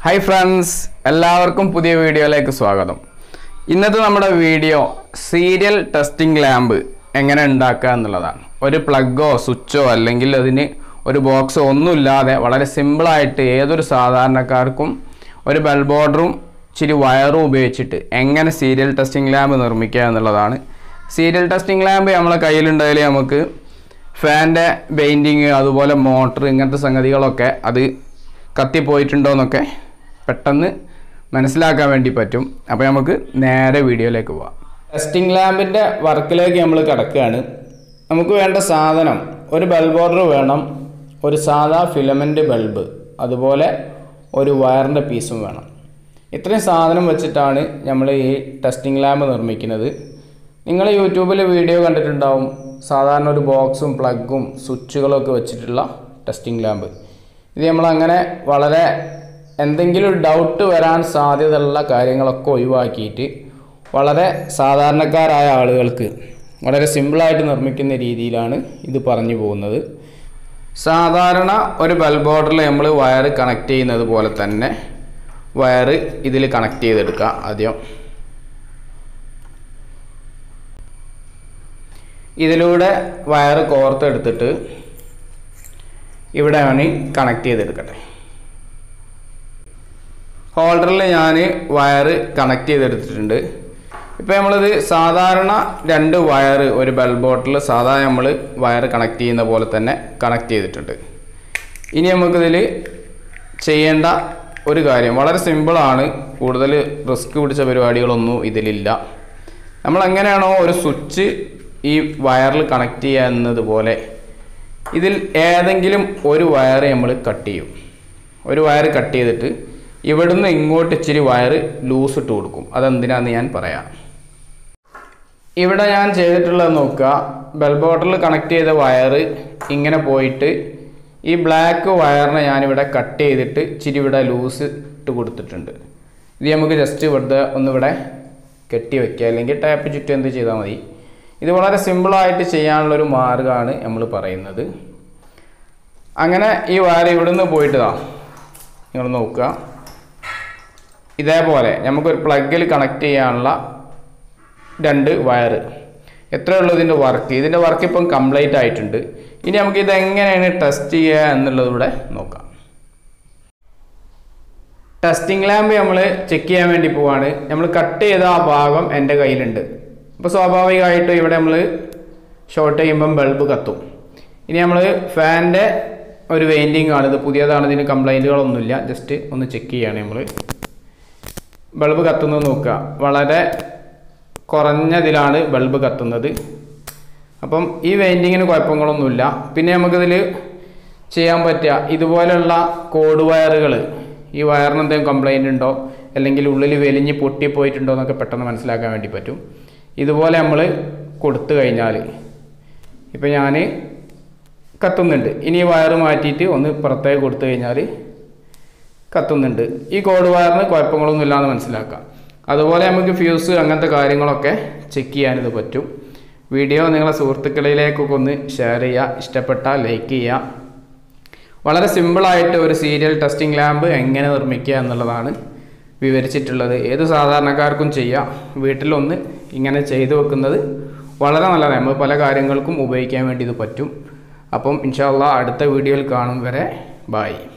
hi friends എല്ലാവർക്കും പുതിയ വീഡിയോയിലേക്ക് സ്വാഗതം ഇന്നത്തെ നമ്മുടെ വീഡിയോ സീരിയൽ ടെസ്റ്റിംഗ് ലാമ്പ് എങ്ങനെ ഉണ്ടാക്കുക എന്നുള്ളതാണ് ഒരു പ്ലഗോ സ്വിച്ചോ അല്ലെങ്കിൽ അതിന് ഒരു ബോക്സോ ഒന്നുമില്ലാതെ വളരെ സിമ്പിളായിട്ട് ഏതൊരു സാധാരണക്കാർക്കും ഒരു ബൾബ് ഓർഡറും ഇച്ചിരി വയറും ഉപയോഗിച്ചിട്ട് എങ്ങനെ സീരിയൽ ടെസ്റ്റിംഗ് ലാമ്പ് നിർമ്മിക്കുക എന്നുള്ളതാണ് സീരിയൽ ടെസ്റ്റിംഗ് ലാമ്പ് നമ്മളെ കയ്യിലുണ്ടെങ്കിൽ നമുക്ക് ഫാൻ്റെ പെയിൻറ്റിങ് അതുപോലെ മോട്ടർ ഇങ്ങനത്തെ സംഗതികളൊക്കെ അത് കത്തിപ്പോയിട്ടുണ്ടോ എന്നൊക്കെ പെട്ടെന്ന് മനസ്സിലാക്കാൻ വേണ്ടി പറ്റും അപ്പോൾ നമുക്ക് നേരെ വീഡിയോയിലേക്ക് പോവാം ടെസ്റ്റിംഗ് ലാമ്പിൻ്റെ വർക്കിലേക്ക് നമ്മൾ കിടക്കുകയാണ് നമുക്ക് വേണ്ട സാധനം ഒരു ബൾബ് ഓർഡർ വേണം ഒരു സാധാ ഫിലമെൻ്റ് ബൾബ് അതുപോലെ ഒരു വയറിൻ്റെ പീസും വേണം ഇത്രയും സാധനം വെച്ചിട്ടാണ് നമ്മൾ ഈ ടെസ്റ്റിംഗ് ലാമ്പ് നിർമ്മിക്കുന്നത് നിങ്ങൾ യൂട്യൂബിൽ വീഡിയോ കണ്ടിട്ടുണ്ടാവും സാധാരണ ഒരു ബോക്സും പ്ലഗും സ്വിച്ചുകളും ഒക്കെ വെച്ചിട്ടുള്ള ടെസ്റ്റിംഗ് ലാമ്പ് ഇത് നമ്മൾ അങ്ങനെ വളരെ എന്തെങ്കിലും ഒരു ഡൗട്ട് വരാൻ സാധ്യതയുള്ള കാര്യങ്ങളൊക്കെ ഒഴിവാക്കിയിട്ട് വളരെ സാധാരണക്കാരായ ആളുകൾക്ക് വളരെ സിമ്പിളായിട്ട് നിർമ്മിക്കുന്ന രീതിയിലാണ് ഇത് പറഞ്ഞു പോകുന്നത് സാധാരണ ഒരു ബൾബ് ഓർഡറിൽ നമ്മൾ വയർ കണക്ട് ചെയ്യുന്നത് പോലെ തന്നെ വയർ ഇതിൽ കണക്ട് ചെയ്തെടുക്കുക ആദ്യം ഇതിലൂടെ വയർ കോർത്തെടുത്തിട്ട് ഇവിടെ ഞാൻ കണക്ട് ചെയ്തെടുക്കട്ടെ ഹോൾഡറിൽ ഞാൻ വയർ കണക്ട് ചെയ്തെടുത്തിട്ടുണ്ട് ഇപ്പോൾ നമ്മളിത് സാധാരണ രണ്ട് വയർ ഒരു ബൾബ് ബോട്ടിൽ സാധാരണ നമ്മൾ വയർ കണക്ട് ചെയ്യുന്ന പോലെ തന്നെ കണക്ട് ചെയ്തിട്ടുണ്ട് ഇനി നമുക്കിതിൽ ചെയ്യേണ്ട ഒരു കാര്യം വളരെ സിമ്പിളാണ് കൂടുതൽ റിസ്ക് പിടിച്ച പരിപാടികളൊന്നും ഇതിലില്ല നമ്മൾ എങ്ങനെയാണോ ഒരു സ്വിച്ച് ഈ വയറിൽ കണക്ട് ചെയ്യുക എന്നതുപോലെ ഇതിൽ ഏതെങ്കിലും ഒരു വയർ നമ്മൾ കട്ട് ചെയ്യും ഒരു വയർ കട്ട് ചെയ്തിട്ട് ഇവിടുന്ന് ഇങ്ങോട്ട് ഇച്ചിരി വയർ ലൂസ് ഇട്ട് കൊടുക്കും അതെന്തിനാന്ന് ഞാൻ പറയാം ഇവിടെ ഞാൻ ചെയ്തിട്ടുള്ളത് നോക്കുക ബെൽ ബോട്ടറിൽ കണക്ട് ചെയ്ത വയർ ഇങ്ങനെ പോയിട്ട് ഈ ബ്ലാക്ക് വയറിനെ ഞാനിവിടെ കട്ട് ചെയ്തിട്ട് ഇച്ചിരി ഇവിടെ ലൂസ് ഇട്ട് കൊടുത്തിട്ടുണ്ട് ഇത് നമുക്ക് ജസ്റ്റ് വെറുതെ ഒന്നിവിടെ കെട്ടി വെക്കുക അല്ലെങ്കിൽ ടാപ്പ് ചുറ്റും എന്ത് ചെയ്താൽ മതി ഇത് വളരെ സിമ്പിളായിട്ട് ചെയ്യാനുള്ളൊരു മാർഗ്ഗമാണ് നമ്മൾ പറയുന്നത് അങ്ങനെ ഈ വയർ ഇവിടുന്ന് പോയിട്ടതാ നിങ്ങൾ നോക്കുക ഇതേപോലെ നമുക്കൊരു പ്ലഗിൽ കണക്ട് ചെയ്യാനുള്ള രണ്ട് വയർ എത്രയേ ഉള്ളൂ ഇതിൻ്റെ വർക്ക് ഇതിൻ്റെ വർക്ക് ഇപ്പം കംപ്ലീറ്റ് ആയിട്ടുണ്ട് ഇനി നമുക്ക് ഇത് എങ്ങനെയാണ് ടെസ്റ്റ് ചെയ്യുക എന്നുള്ളതൂടെ നോക്കാം ടെസ്റ്റിംഗ് ലാമ്പ് നമ്മൾ ചെക്ക് ചെയ്യാൻ വേണ്ടി പോവാണ് നമ്മൾ കട്ട് ചെയ്ത ആ ഭാഗം എൻ്റെ കയ്യിലുണ്ട് അപ്പോൾ സ്വാഭാവികമായിട്ടും ഇവിടെ നമ്മൾ ഷോർട്ട് ചെയ്യുമ്പം ബൾബ് കത്തും ഇനി നമ്മൾ ഫാനിൻ്റെ ഒരു വെയിൻറ്റിങ് ആണ് ഇത് പുതിയതാണ് ഇതിന് കംപ്ലൈൻറ്റുകളൊന്നുമില്ല ജസ്റ്റ് ഒന്ന് ചെക്ക് ചെയ്യാണ് നമ്മൾ ബൾബ് കത്തുന്നത് നോക്കുക വളരെ കുറഞ്ഞതിലാണ് ബൾബ് കത്തുന്നത് അപ്പം ഈ വെയിൻറ്റിങ്ങിന് കുഴപ്പങ്ങളൊന്നുമില്ല പിന്നെ നമുക്കിതിൽ ചെയ്യാൻ പറ്റുക ഇതുപോലെയുള്ള കോഡ് വയറുകൾ ഈ വയറിന് എന്തെങ്കിലും കംപ്ലൈൻ്റ് ഉണ്ടോ അല്ലെങ്കിൽ ഉള്ളിൽ വലിഞ്ഞ് പൊട്ടിപ്പോയിട്ടുണ്ടോ എന്നൊക്കെ പെട്ടെന്ന് മനസ്സിലാക്കാൻ വേണ്ടി പറ്റും ഇതുപോലെ നമ്മൾ കൊടുത്തു കഴിഞ്ഞാൽ ഇപ്പം ഞാൻ കത്തുന്നുണ്ട് ഇനി ഈ വയറ് മാറ്റിയിട്ട് ഒന്ന് പുറത്തേക്ക് കൊടുത്തു കഴിഞ്ഞാൽ കത്തുന്നുണ്ട് ഈ കോഡ് വയറിന് കുഴപ്പങ്ങളൊന്നും ഇല്ലാന്ന് മനസ്സിലാക്കാം അതുപോലെ നമുക്ക് ഫ്യൂസ് അങ്ങനത്തെ കാര്യങ്ങളൊക്കെ ചെക്ക് ചെയ്യാനിത് പറ്റും വീഡിയോ നിങ്ങളെ സുഹൃത്തുക്കളിലേക്കൊക്കെ ഒന്ന് ഷെയർ ചെയ്യുക ഇഷ്ടപ്പെട്ടാൽ ലൈക്ക് ചെയ്യുക വളരെ സിമ്പിളായിട്ട് ഒരു സീരിയൽ ടെസ്റ്റിംഗ് ലാമ്പ് എങ്ങനെ നിർമ്മിക്കുക എന്നുള്ളതാണ് വിവരിച്ചിട്ടുള്ളത് ഏത് സാധാരണക്കാർക്കും ചെയ്യാം വീട്ടിലൊന്ന് ഇങ്ങനെ ചെയ്തു വെക്കുന്നത് വളരെ നല്ലതാണ് നമ്മൾ പല കാര്യങ്ങൾക്കും ഉപയോഗിക്കാൻ വേണ്ടി ഇത് പറ്റും അപ്പം ഇൻഷാല്ല അടുത്ത വീഡിയോയിൽ കാണും വരെ ബായ്